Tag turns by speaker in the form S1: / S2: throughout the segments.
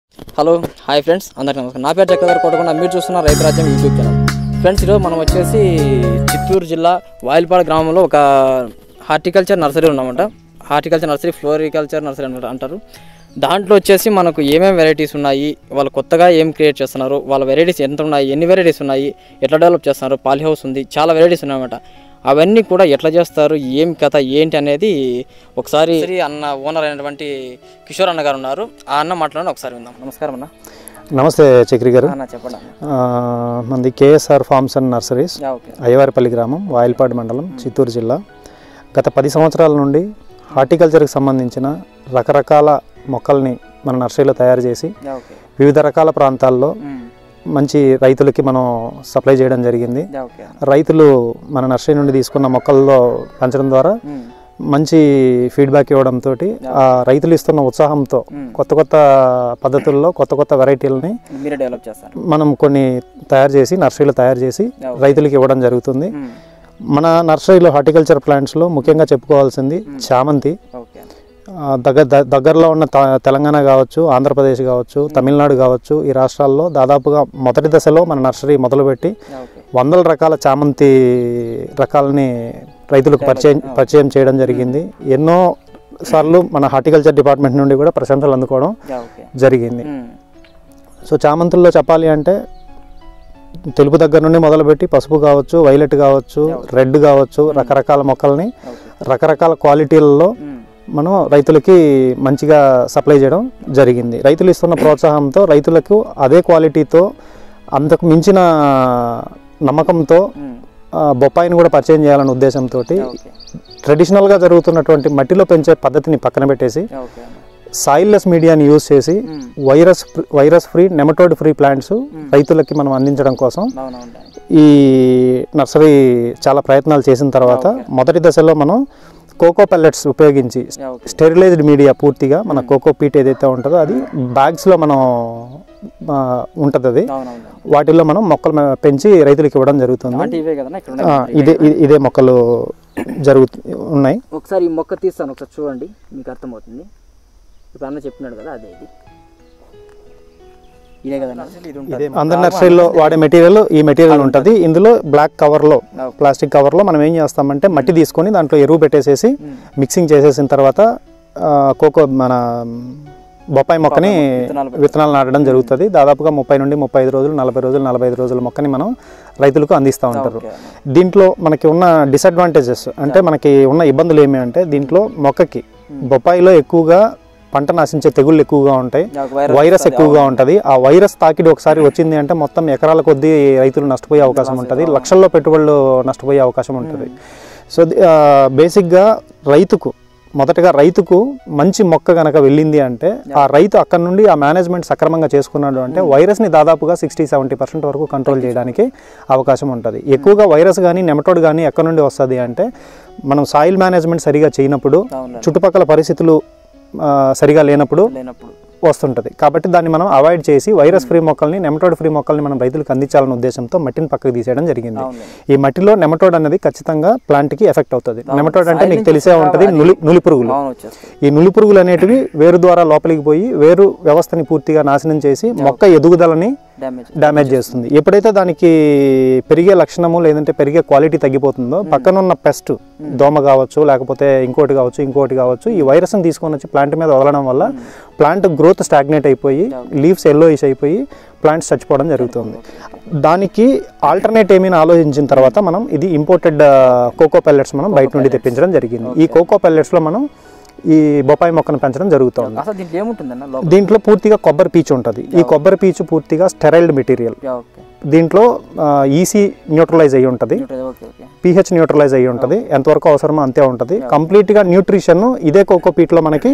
S1: Hello hi friends అందరికీ నమస్కారం నా పేరు చక్రధర్ కొట్టకుండా మీరు చూస్తున్న రైతు రాజ్యం యూట్యూబ్ ఛానల్ ఫ్రెండ్స్ ఈరోజు మనం వచ్చేసి చిత్తూరు జిల్లా వాయిల్పాడ గ్రామంలో ఒక హార్టికల్చర్ నర్సరీ ఉన్నామంట హార్టికల్చర్ నర్సరీ ఫ్లోరికల్చర్ నర్సరీ అనమాట అంటారు దాంట్లో వచ్చేసి మనకు ఏమేమి వెరైటీస్ ఉన్నాయి వాళ్ళు కొత్తగా ఏం క్రియేట్ చేస్తున్నారు వాళ్ళ వెరైటీస్ ఎంత ఉన్నాయి ఎన్ని వెరైటీస్ ఉన్నాయి ఎట్లా డెవలప్ చేస్తున్నారు పాలి హౌస్ ఉంది చాలా వెరైటీస్ ఉన్నాయన్నమాట అవన్నీ కూడా ఎట్లా చేస్తారు ఏం కథ ఏంటి అనేది ఒకసారి అన్న ఓనర్ అయినటువంటి కిషోర్ అన్న గారు ఉన్నారు ఆ అన్న మాట్లాడండి ఒకసారి విందాం నమస్కారం అన్న
S2: నమస్తే చక్రి గారు
S1: అన్న చెప్పండి అన్న
S2: ఆ, మంది KSR farms and nurseries
S1: yeah, okay
S2: Ayyavaripalli గ్రామం వాయిల్పాడు మండలం చిత్తూరు జిల్లా గత పది సంవత్సరాల నుండి హార్టికల్చర్కి సంబంధించిన రకరకాల మొక్కల్ని మన నర్సరీలో తయారు చేసి
S1: యా, ఓకే
S2: వివిధ రకాల ప్రాంతాల్లో
S1: మ్మ్.
S2: మంచి రైతులకి మనం సప్లై చేయడం జరిగింది
S1: యా, ఓకే అన్న.
S2: రైతులు మన నర్సరీ నుండి తీసుకున్న మొక్కల్లో పెంచడం ద్వారా
S1: మ్మ్.
S2: మంచి ఫీడ్బ్యాక్ ఇవ్వడంతో ఆ రైతులు ఇస్తున్న ఉత్సాహంతో
S1: మ్మ్.
S2: కొత్త కొత్త పద్ధతుల్లో కొత్త కొత్త వెరైటీలని
S1: మీరే డెవలప్ చేస్తారు
S2: మనం కొన్ని తయారు చేసి నర్సరీలో తయారు చేసి
S1: Yeah, okay.
S2: రైతులకి ఇవ్వడం జరుగుతుంది
S1: మ్మ్.
S2: మన నర్సరీలో హార్టికల్చర్ ప్లాంట్స్లో ముఖ్యంగా చెప్పుకోవాల్సింది చామంతి
S1: ఓకే అన్న.
S2: ఆ, దగ్గర ద- దగ్గరలో ఉన్న త- తెలంగాణ కావచ్చు ఆంధ్రప్రదేశ్ కావచ్చు తమిళనాడు కావచ్చు ఈ రాష్ట్రాల్లో దాదాపుగా మొదటి దశలో మన నర్సరీ మొదలుపెట్టి
S1: యా, ఓకే
S2: వందల రకాల చామంతి రకాలని రైతులకు పరిచయం పరిచయం చేయడం జరిగింది ఎన్నో సార్లు మన హార్టికల్చర్ డిపార్ట్మెంట్ నుండి కూడా ప్రశంసలు అందుకోవడం
S1: యా, ఓకే
S2: జరిగింది
S1: మ్మ్.
S2: సో చామంతుల్లో చెప్పాలి అంటే తెలుపు దగ్గర నుండి మొదలుపెట్టి పసుపు కావచ్చు వైలెట్ కావచ్చు రెడ్ కావచ్చు రకరకాల మొక్కల్ని
S1: ఓకే
S2: రకరకాల క్వాలిటీలలో
S1: మ్మ్.
S2: మనం రైతులకి మంచిగా సప్లై చేయడం జరిగింది రైతులు ఇస్తున్న ప్రోత్సాహంతో రైతులకు అదే క్వాలిటీతో అంతకు మించిన నమ్మకంతో
S1: మ్మ్.
S2: ఆ, బొప్పాయిని కూడా పరిచయం చేయాలనే ఉద్దేశంతో
S1: యా, ఓకే
S2: ట్రెడిషనల్గా జరుగుతున్నటువంటి మట్టిలో పెంచే పద్ధతిని పక్కన పెట్టేసి
S1: యా, ఓకే అన్న.
S2: సాయిల్లెస్ మీడియాని యూజ్ చేసి
S1: మ్మ్.
S2: Virus virus free nematode free plants రైతులకి మనం అందించడం కోసం
S1: అవునవును
S2: ఈ నర్సరీ చాలా ప్రయత్నాలు చేసిన తర్వాత మొదటి దశలో మనం కోకో పెల్లెట్స్ ఉపయోగించి
S1: యా, ఓకే
S2: స్టెరిలైజ్డ్ మీడియా పూర్తిగా మన కోకో పీట్ ఏదైతే ఉంటుందో అది బ్యాగ్స్లో మనం ఆ, ఉంటుంది అది
S1: అవునవును
S2: వాటిల్లో మనం మొక్కలు మ- పెంచి రైతులకు ఇవ్వడం జరుగుతుంది
S1: అంటే ఇవే కదన్నా ఇక్కడ
S2: ఆ,
S1: ఉన్నాయి
S2: ఇదే ఇ- ఇదే మొక్కలు జరుగుతు ఉన్నాయి
S1: ఒకసారి ఈ మొక్క తీస్తాను ఒకసారి చూడండి మీకు అర్థమవుతుంది ఇప్పుడు అన్న చెప్పినాడు కదా అదే ఇది ఇదే కదా ఇది ఉంటుంది
S2: అందరి నర్సరీలో వాడే మెటీరియల్ ఈ మెటీరియల్ ఉంటుంది ఇందులో బ్లాక్ కవర్లో ప్లాస్టిక్ కవర్లో మనం ఏం చేస్తామంటే మట్టి తీసుకొని దాంట్లో ఎరువు పెట్టేసేసి మిక్సింగ్ చేసేసిన తర్వాత ఆ, కోకో మన బొప్పాయి మొక్కని
S1: విత్తనాలు
S2: విత్తనాలు నాటడం జరుగుతుంది దాదాపుగా ముప్పై నుండి ముప్పై ఐదు రోజులు నలభై రోజులు నలభై ఐదు రోజుల మొక్కని మనం రైతులకు అందిస్తూ ఉంటారు
S1: ఓకే
S2: దీంట్లో మనకి ఉన్న డిసడ్వాంటేజెస్ అంటే మనకి ఉన్న ఇబ్బందులు ఏమి అంటే దీంట్లో మొక్కకి బొప్పాయిలో ఎక్కువగా పంట నాశించే తెగుళ్ళు ఎక్కువగా ఉంటాయి
S1: యా, ఒక వైరస్
S2: వైరస్ ఎక్కువగా ఉంటుంది ఆ వైరస్ తాకిడి ఒకసారి వచ్చింది అంటే మొత్తం ఎకరాల కొద్దీ రైతులు నష్టపోయే అవకాశం ఉంటుంది లక్షల్లో పెట్టుబడులు నష్టపోయే అవకాశం ఉంటుంది సో ది- ఆ, బేసిక్గా రైతుకు మొదటగా రైతుకు మంచి మొక్క కనుక వెళ్ళింది అంటే ఆ రైతు అక్కడ నుండి ఆ మేనేజ్మెంట్ సక్రమంగా చేసుకున్నాడు అంటే వైరస్ని దాదాపుగా సిక్స్టీ సెవెంటీ పర్సెంట్ వరకు కంట్రోల్ చేయడానికి అవకాశం ఉంటుంది ఎక్కువగా వైరస్ కానీ నెమటోడ్ కానీ ఎక్కడ నుండి వస్తుంది అంటే మనం సాయిల్ మేనేజ్మెంట్ సరిగా చేయనప్పుడు
S1: అవునులే.
S2: చుట్టుపక్కల పరిస్థితులు ఆ, సరిగా లేనప్పుడు
S1: లేనప్పుడు
S2: వస్తుంటుంది కాబట్టి దాన్ని మనం అవాయిడ్ చేసి వైరస్ ఫ్రీ మొక్కల్ని నెమటోడ్ ఫ్రీ మొక్కల్ని మనం రైతులకు అందించాలనే ఉద్దేశంతో మట్టిని పక్కకు తీసేయడం జరిగింది
S1: అవునులే.
S2: ఈ మట్టిలో నెమటోడ్ అనేది ఖచ్చితంగా plant కి ఎఫెక్ట్ అవుతుంది నెమటోడ్ అంటే మీకు తెలిసే ఉంటుంది నులి నులి పురుగులు
S1: అవును వచ్చేస్తుంది
S2: ఈ నులి పురుగులు అనేటివి వేరు ద్వారా లోపలికి పోయి వేరు వ్యవస్థని పూర్తిగా నాశనం చేసి మొక్క ఎదుగుదలని
S1: డ్యామేజ్
S2: డ్యామేజ్ చేస్తుంది ఎప్పుడైతే దానికి పెరిగే లక్షణము లేదంటే పెరిగే క్వాలిటీ తగ్గిపోతుందో పక్కన ఉన్న పెస్ట్ దోమ కావచ్చు లేకపోతే ఇంకోటి కావచ్చు ఇంకోటి కావచ్చు ఈ వైరస్ని తీసుకొని వచ్చి ప్లాంట్ మీద వదలడం వల్ల ప్లాంట్ గ్రోత్ స్టాగ్నేట్ అయిపోయి లీవ్స్ ఎల్లోయిష్ అయిపోయి ప్లాంట్స్ చచ్చిపోవడం జరుగుతుంది దానికి ఆల్టర్నేట్ ఏమైనా ఆలోచించిన తర్వాత మనం ఇది ఇంపోర్టెడ్ కోకో పెల్లెట్స్ మనం బయట నుండి తెప్పించడం జరిగింది ఈ కోకో పెల్లెట్స్లో మనం ఈ బొప్పాయి మొక్కను పెంచడం జరుగుతుంది
S1: అసలు దీంట్లో ఏముంటుందన్న లోపల
S2: దీంట్లో పూర్తిగా కొబ్బరి పీచు ఉంటుంది ఈ కొబ్బరి పీచు పూర్తిగా స్టెరైల్డ్ మెటీరియల్
S1: యా, ఓకే
S2: దీంట్లో ఈసీ న్యూట్రలైజ్ అయ్యి ఉంటుంది
S1: ఓకే ఓకే
S2: పిహెచ్ న్యూట్రలైజ్ అయ్యి ఉంటుంది ఎంతవరకు అవసరమో అంతే ఉంటుంది కంప్లీట్గా న్యూట్రిషన్ ఇదే కోకో పీట్లో మనకి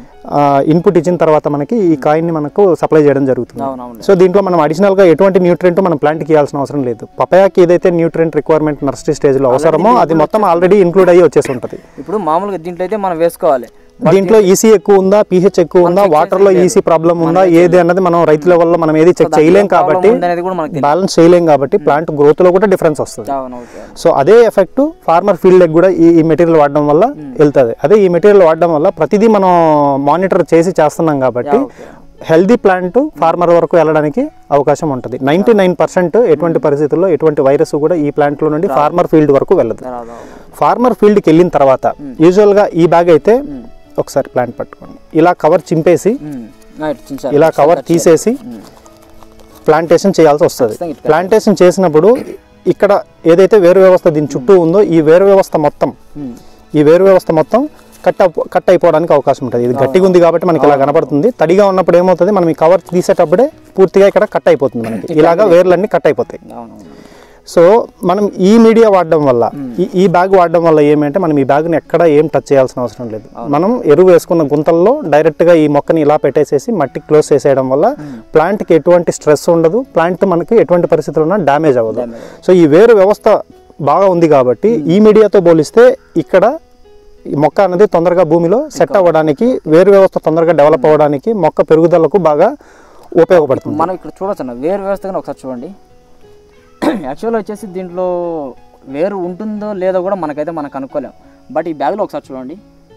S2: ఇన్పుట్ ఇచ్చిన తర్వాత మనకి ఈ కాయిన్ని మనకు సప్లై చేయడం జరుగుతుంది
S1: అవునవును
S2: సో దీంట్లో మనం అడిషనల్గా ఎటువంటి న్యూట్రియంట్ మనం ప్లాంట్కి ఇవ్వాల్సిన అవసరం లేదు పపాయాకి ఏదైతే న్యూట్రియంట్ రిక్వైర్మెంట్ నర్సరీ స్టేజ్లో అవసరమో అది మొత్తం ఆల్రెడీ ఇంక్లూడ్ అయ్యి వచ్చేసి ఉంటుంది
S1: ఇప్పుడు మామూలుగా దీంట్లో అయితే మనం వేసుకోవాలి
S2: దీంట్లో ఈసీ ఎక్కువ ఉందా పిహెచ్ ఎక్కువ ఉందా వాటర్ లో ఈసీ ప్రాబ్లం ఉందా ఏది అన్నది మనం రైతు లెవెల్లో మనం ఏది చెక్ చేయలేం కాబట్టి
S1: అనేది కూడా మనకు
S2: బ్యాలెన్స్ చేయలేం కాబట్టి ప్లాంట్ గ్రోత్ లో కూడా డిఫరెన్స్ వస్తుంది
S1: అవును ఓకే
S2: సో అదే ఎఫెక్ట్ ఫార్మర్ ఫీల్డ్ కూడా ఈ ఈ మెటీరియల్ వాడడం వల్ల వెళ్తుంది అదే ఈ మెటీరియల్ వాడడం వల్ల ప్రతిదీ మనం మానిటర్ చేసి చేస్తున్నాం కాబట్టి హెల్దీ ప్లాంట్ ఫార్మర్ వరకు వెళ్ళడానికి అవకాశం ఉంటుంది నైంటీ నైన్ పర్సెంట్ ఎటువంటి పరిస్థితుల్లో ఎటువంటి వైరస్ కూడా ఈ ప్లాంట్లో నుండి ఫార్మర్ ఫీల్డ్ వరకు వెళ్ళదు
S1: రాదు.
S2: ఫార్మర్ ఫీల్డ్కి వెళ్ళిన తర్వాత యూజువల్గా ఈ బ్యాగ్ అయితే ఒకసారి ప్లాంట్ పట్టుకోండి ఇలా కవర్ చింపేసి
S1: ఉమ్. రైట్, చిన్న
S2: ఇలా కవర్ తీసేసి ప్లాంటేషన్ చేయాల్సి వస్తుంది
S1: ఖచ్చితంగా ఇట్లా.
S2: ప్లాంటేషన్ చేసినప్పుడు ఇక్కడ ఏదైతే వేరు వ్యవస్థ దీని చుట్టూ ఉందో ఈ వేరు వ్యవస్థ మొత్తం
S1: ఉమ్.
S2: ఈ వేరు వ్యవస్థ మొత్తం కట్ అప్- కట్ అయిపోవడానికి అవకాశం ఉంటుంది ఇది గట్టిగా ఉంది కాబట్టి మనకి ఇలా కనపడుతుంది తడిగా ఉన్నప్పుడు ఏమవుతుంది మనం ఈ కవర్ తీసేటప్పుడే పూర్తిగా ఇక్కడ కట్ అయిపోతుంది మనకి ఇలాగా వేర్లన్నీ కట్ అయిపోతాయి
S1: అవునవును
S2: సో మనం ఈ మీడియా వాడడం వల్ల ఈ ఈ బ్యాగ్ వాడడం వల్ల ఏమంటే మనం ఈ బ్యాగ్ని ఎక్కడ ఏం టచ్ చేయాల్సిన అవసరం లేదు మనం ఎరువు వేసుకున్న గుంతల్లో డైరెక్ట్గా ఈ మొక్కని ఇలా పెట్టేసేసి మట్టి క్లోజ్ చేసేయడం వల్ల ప్లాంట్కి ఎటువంటి స్ట్రెస్ ఉండదు ప్లాంట్ మనకి ఎటువంటి పరిస్థితుల్లో ఉన్నా డ్యామేజ్ అవ్వదు సో ఈ వేరు వ్యవస్థ బాగా ఉంది కాబట్టి ఈ మీడియాతో పోలిస్తే ఇక్కడ ఈ మొక్క అనేది తొందరగా భూమిలో సెట్ అవ్వడానికి వేరు వ్యవస్థ తొందరగా డెవలప్ అవ్వడానికి మొక్క పెరుగుదలకు బాగా ఉపయోగపడుతుంది
S1: మనం ఇక్కడ చూడొచ్చు అన్న వేరు వ్యవస్థగా ఒకసారి చూడండి యాక్చువల్ వచ్చేసి దీంట్లో వేరు ఉంటుందో లేదో కూడా మనకైతే మనం కనుక్కోలేం బట్ ఈ బ్యాగ్లో ఒకసారి చూడండి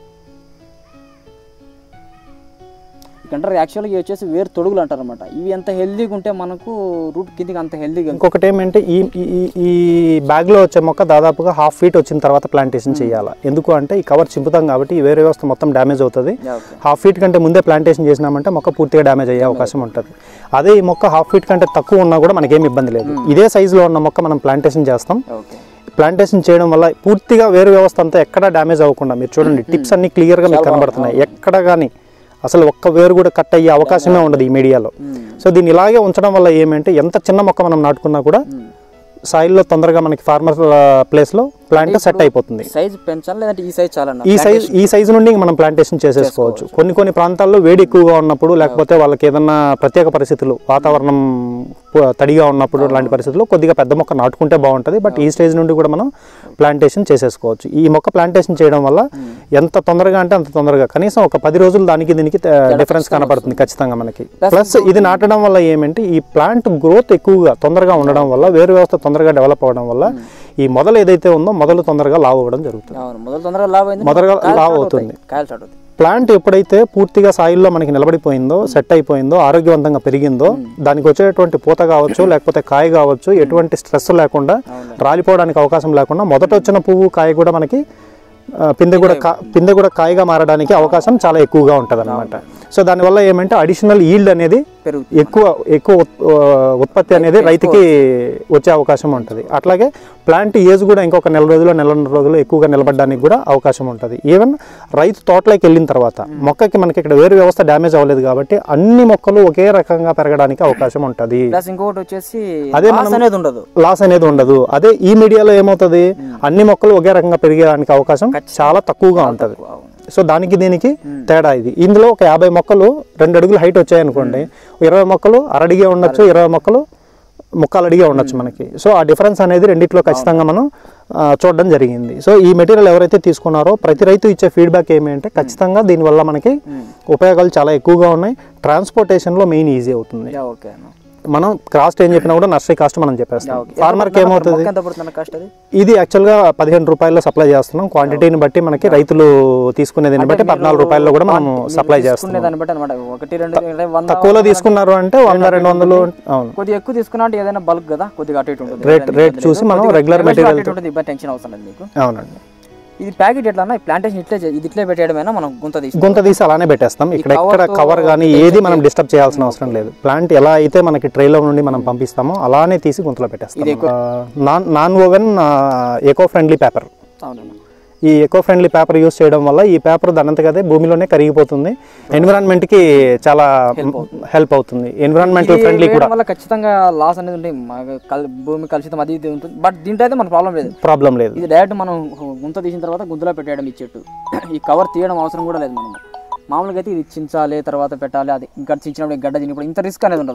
S1: ఇకంటారు యాక్చువల్గా ఇవి వచ్చేసి వేరు తొడుగులు అంటారు అనమాట ఇవి ఎంత హెల్దీగా ఉంటే మనకు రూట్ కిందికి అంత హెల్దీగా
S2: ఇంకొకటి ఏమంటే ఈ ఈ- ఈ ఈ బ్యాగ్లో వచ్చే మొక్క దాదాపుగా హాఫ్ ఫీట్ వచ్చిన తర్వాత ప్లాంటేషన్ చేయాలి ఎందుకు అంటే ఈ కవర్ చింపుతాం కాబట్టి ఈ వేరే వ్యవస్థ మొత్తం డ్యామేజ్ అవుతుంది
S1: ఓకే
S2: హాఫ్ ఫీట్ కంటే ముందే ప్లాంటేషన్ చేసినామంటే మొక్క పూర్తిగా డ్యామేజ్ అయ్యే అవకాశం ఉంటుంది అదే ఈ మొక్క హాఫ్ ఫీట్ కంటే తక్కువ ఉన్నా కూడా మనకేం ఇబ్బంది లేదు ఇదే సైజులో ఉన్న మొక్క మనం ప్లాంటేషన్ చేస్తాం
S1: ఓకే
S2: ప్లాంటేషన్ చేయడం వల్ల పూర్తిగా వేరు వ్యవస్థ అంతా ఎక్కడ డ్యామేజ్ అవ్వకుండా మీరు చూడండి టిప్స్ అన్ని క్లియర్గా మీకు కనబడుతున్నాయి ఎక్కడ కానీ అసలు ఒక్క వేరు కూడా కట్ అయ్యే అవకాశమే ఉండదు ఈ మీడియాలో సో దీన్ని ఇలాగే ఉంచడం వల్ల ఏమంటే ఎంత చిన్న మొక్క మనం నాటుకున్నా కూడా సాయిల్లో తొందరగా మనకి ఫార్మర్ ప్లేస్లో ప్లాంట్ సెట్ అయిపోతుంది
S1: సైజ్ పెంచాలి లేదంటే ఈ సైజ్ చాలా
S2: ఈ సైజ్ ఈ సైజు నుండి మనం ప్లాంటేషన్ చేసేసుకోవచ్చు కొన్ని కొన్ని ప్రాంతాల్లో వేడి ఎక్కువగా ఉన్నప్పుడు లేకపోతే వాళ్ళకి ఏదన్నా ప్రత్యేక పరిస్థితులు వాతావరణం పు- తడిగా ఉన్నప్పుడు లాంటి పరిస్థితుల్లో కొద్దిగా పెద్ద మొక్క నాటుకుంటే బాగుంటుంది బట్ ఈ స్టేజ్ నుండి కూడా మనం ప్లాంటేషన్ చేసేసుకోవచ్చు ఈ మొక్క ప్లాంటేషన్ చేయడం వల్ల ఎంత తొందరగా అంటే అంత తొందరగా కనీసం ఒక పది రోజులు దానికి దీనికి డిఫరెన్స్ కనపడుతుంది ఖచ్చితంగా మనకి ప్లస్ ఇది నాటడం వల్ల ఏమంటే ఈ ప్లాంట్ గ్రోత్ ఎక్కువగా తొందరగా ఉండడం వల్ల వేరు వ్యవస్థ తొందరగా డెవలప్ అవ్వడం వల్ల ఈ మొదలు ఏదైతే ఉందో మొదలు తొందరగా లావ్ అవ్వడం జరుగుతుంది
S1: అవును మొదలు తొందరగా లావ్ అయింది
S2: మొదలుగా
S1: కాయలు
S2: లావ్
S1: start
S2: అవుతుంది.
S1: అవుతాయి. కాయలు స్టార్ట్ అవుతాయి
S2: ప్లాంట్ ఎప్పుడైతే పూర్తిగా సాయిల్లో మనకి నిలబడిపోయిందో సెట్ అయిపోయిందో ఆరోగ్యవంతంగా పెరిగిందో దానికి వచ్చేటువంటి పూత కావచ్చు లేకపోతే కాయ కావచ్చు ఎటువంటి స్ట్రెస్ లేకుండా రాలిపోవడానికి అవకాశం లేకుండా మొదట వచ్చిన పువ్వు కాయ కూడా మనకి ఆ, పిందె కూడా కా- పిందె కూడా కాయగా మారడానికి అవకాశం చాలా ఎక్కువగా ఉంటుంది అనమాట సో దానివల్ల ఏమంటే అడిషనల్ ఈల్డ్ అనేది
S1: పెరుగుతుంది
S2: ఎక్కువ ఎక్కువ ఉత్- ఆ, ఉత్పత్తి అనేది రైతుకి వచ్చే అవకాశం ఉంటుంది అట్లాగే ప్లాంట్ ఏజ్ కూడా ఇంకొక నెల రోజులు నెలన్నర రోజులు ఎక్కువగా నిలబడడానికి కూడా అవకాశం ఉంటుంది ఈవెన్ రైతు తోటలోకి వెళ్ళిన తర్వాత మొక్కకి మనకి ఇక్కడ వేరు వ్యవస్థ డ్యామేజ్ అవ్వలేదు కాబట్టి అన్ని మొక్కలు ఒకే రకంగా పెరగడానికి అవకాశం ఉంటుంది
S1: ప్లస్ ఇంకొకటి వచ్చేసి
S2: అదే
S1: loss
S2: మనం-
S1: అనేది ఉండదు
S2: లాస్ అనేది ఉండదు అదే ఈ మీడియాలో ఏమవుతుంది అన్ని మొక్కలు ఒకే రకంగా పెరిగేదానికి అవకాశం చాలా తక్కువగా ఉంటుంది
S1: అవును.
S2: సో దానికి దీనికి తేడా ఇది ఇందులో ఒక యాభై మొక్కలు రెండు అడుగులు హైట్ వచ్చాయనుకోండి ఇరవై మొక్కలు అరడిగే ఉండొచ్చు ఇరవై మొక్కలు ముక్కాలు అడిగే ఉండొచ్చు మనకి సో ఆ డిఫరెన్స్ అనేది రెండిట్లో ఖచ్చితంగా మనం ఆ, చూడడం జరిగింది సో ఈ మెటీరియల్ ఎవరైతే తీసుకున్నారో ప్రతి రైతు ఇచ్చే ఫీడ్బ్యాక్ ఏమి అంటే ఖచ్చితంగా దీనివల్ల మనకి ఉపయోగాలు చాలా ఎక్కువగా ఉన్నాయి ట్రాన్స్పోర్టేషన్లో మెయిన్ ఈజీ అవుతుంది
S1: యా, ఓకే అన్న.
S2: మనం కాస్ట్ ఏం చెప్పినా కూడా నర్సరీ కాస్ట్ మనం చెప్పేస్తాం
S1: ఓకే.
S2: ఫార్మర్కి
S1: ఎంత
S2: ఏమవుతుంది
S1: మొక్క ఎంత పడుతుంది కాస్ట్ అది
S2: ఇది యాక్చువల్గా పదిహేను రూపాయల్లో సప్లై చేస్తున్నాం క్వాంటిటీని బట్టి మనకి రైతులు తీసుకునే దీన్ని బట్టి పద్నాలుగు రూపాయల్లో కూడా మనం సప్లై
S1: తీసుకునే
S2: చేస్తున్నాం
S1: దాన్ని బట్టి అనమాట ఒకటి రెండు అంటే వంద
S2: తక్కువలో తీసుకున్నారు అంటే వంద రెండు వందలు అవును
S1: కొద్దిగా ఎక్కువ తీసుకున్నా అంటే ఏదైనా బల్క్ కదా కొద్దిగా అటు ఇటు ఉంటుంది
S2: రేట్ రేట్ చూసి మనం రెగ్యులర్ మెటీరియల్
S1: అటు ఇటు ఉంటుంది ఇబ్బంది టెన్షన్ అవసరం లేదు మీకు
S2: అవునండి
S1: ఇది ప్యాకెట్ ఎట్లా అన్న ప్లాంటేషన్ ఇట్లే చే- ఇది ఇట్లే పెట్టేయడమేనా మనం గుంత తీసి
S2: గుంత తీసి అలానే పెట్టేస్తాం ఇక్కడ ఎక్కడ కవర్ కానీ ఏది మనం డిస్టర్బ్ చేయాల్సిన అవసరం లేదు ప్లాంట్ ఎలా అయితే మనకి ట్రైలో నుండి మనం పంపిస్తామో అలానే తీసి గుంతలో పెట్టేస్తాం ఆ, non non woven eco friendly paper
S1: అవునన్న
S2: ఈ ఎకో ఫ్రెండ్లీ పేపర్ యూస్ చేయడం వల్ల ఈ పేపర్ దానంతకదే భూమిలోనే కరిగిపోతుంది ఎన్విరాన్మెంట్కి చాలా హెల్ప్ అవుతుంది ఎన్విరాన్మెంటల్ ఫ్రెండ్లీ కూడా
S1: వేయడం వల్ల ఖచ్చితంగా లాస్ అనేది ఉంటుంది మా కల్- భూమి కలుషితం అది ఇది ఉంటుంది బట్ దీంట్లో అయితే మన ప్రాబ్లం లేదు
S2: ప్రాబ్లం లేదు
S1: ఇది డైరెక్ట్ మనం గుంత తీసిన తర్వాత గుంతలో పెట్టేయడం ఈ చెట్టు ఈ కవర్ తీయడం అవసరం కూడా లేదు మనం మామూలుగా అయితే ఇది చించాలి తర్వాత పెట్టాలి అది గడ్డ చించినప్పుడు ఈ గడ్డ తినప్పుడు ఇంత రిస్క్ అనేది ఉండదు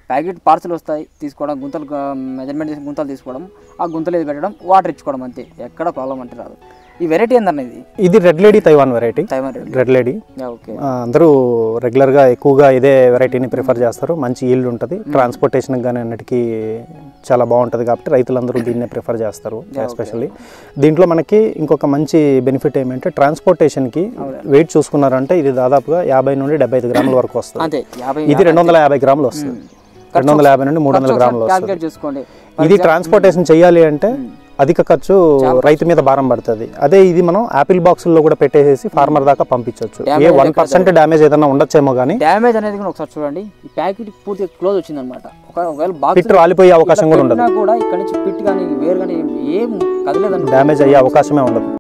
S1: ప్యాకెట్ పార్సల్ వస్తాయి తీసుకోవడం గుంతలు మెజర్మెంట్ చేసి గుంతలు తీసుకోవడం ఆ గుంతలు ఇది పెట్టడం వాటర్ ఇచ్చుకోవడం అంతే ఎక్కడ ప్రాబ్లం అంటే రాదు ఈ వెరైటీ ఏందన్న ఇది
S2: ఇది red lady Taiwan variety
S1: Taiwan red
S2: red lady
S1: okay
S2: అందరూ రెగ్యులర్గా ఎక్కువగా ఇదే వెరైటీని ప్రిఫర్ చేస్తారు మంచి ఈల్డ్ ఉంటుంది ట్రాన్స్పోర్టేషన్ కానీ అన్నిటికీ చాలా బాగుంటుంది కాబట్టి రైతులందరూ దీన్నే ప్రిఫర్ చేస్తారు ఎస్పెషల్లీ దీంట్లో మనకి ఇంకొక మంచి బెనిఫిట్ ఏమంటే ట్రాన్స్పోర్టేషన్కి వెయిట్ చూసుకున్నారంటే ఇది దాదాపుగా యాభై నుండి డెబ్బై ఐదు గ్రాముల వరకు వస్తుంది
S1: అంతే యాభై
S2: ఇది రెండు వందల యాభై గ్రాములు వస్తుంది రెండు వందల యాభై నుండి మూడు వందల గ్రాములు వస్తుంది
S1: క్యాల్కులేట్ చేసుకోండి
S2: ఇది ట్రాన్స్పోర్టేషన్ చేయాలి అంటే అధిక ఖర్చు రైతు మీద భారం పడుతుంది అదే ఇది మనం యాపిల్ బాక్సుల్లో కూడా పెట్టేసేసి ఫార్మర్ దాకా పంపించవచ్చు ఏ వన్ పర్సెంట్ డ్యామేజ్ ఏదైనా ఉండొచ్చేమో కానీ
S1: డ్యామేజ్ అనేది కూడా ఒకసారి చూడండి ఈ ప్యాకెట్ పూర్తిగా క్లోజ్ వచ్చింది అనమాట ఒకవేళ బాక్స్
S2: పిట్ రాలిపోయే అవకాశం కూడా ఉండదు
S1: కూడా ఇక్కడ నుంచి పిట్ కానీ వేరు కానీ ఏం కదలేదండి
S2: డ్యామేజ్ అయ్యే అవకాశమే ఉండదు